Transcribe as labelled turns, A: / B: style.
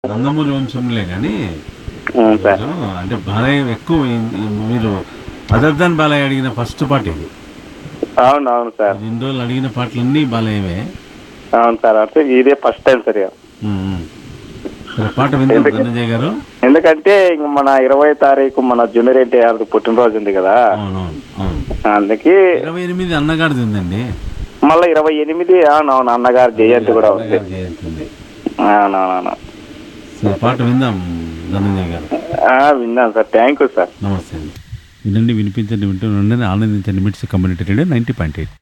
A: నందమూరి వంశంలే కానీ
B: అవును సార్
A: అంటే బాలయ్య ఎక్కువ ఈ- ఈ మీరు అదర్ దాన్ బాలయ్య అడిగిన ఫస్ట్ పాట ఇది
B: అవును అవును సార్
A: ఇన్ని రోజులు అడిగిన పాటలన్నీ బాలయ్యవే
B: అవును సార్ అంటే ఇదే ఫస్ట్ టైం సార్ ఇక.
A: ఉమ్, ఉమ్. సరే పాట విందాం ధనంజయ్ గారు
B: ఎందుకంటే ఇంక మన ఇరవై తారీఖు మన జూనియర్ ఎన్టీఆర్ పుట్టినరోజు ఉంది కదా
A: అవునవును అవును
B: అందుకే
A: ఇరవై ఎనిమిది అన్నగారిది ఉందండి
B: మళ్ళీ ఇరవై ఎనిమిది అవునవును అన్నగారు జయంతి కూడా ఉంది
A: అన్నగారి జయంతి ఉంది
B: అవునవును
A: సరే పాట విందాం ధనంజయ్ గారు
B: ఆ, విన్నాను సార్ థ్యాంక్ యూ సార్
A: నమస్తే అండి వినండి వినిపించండి వింటూ ఉండండి ఆనందించండి MITS community radio ninety point eight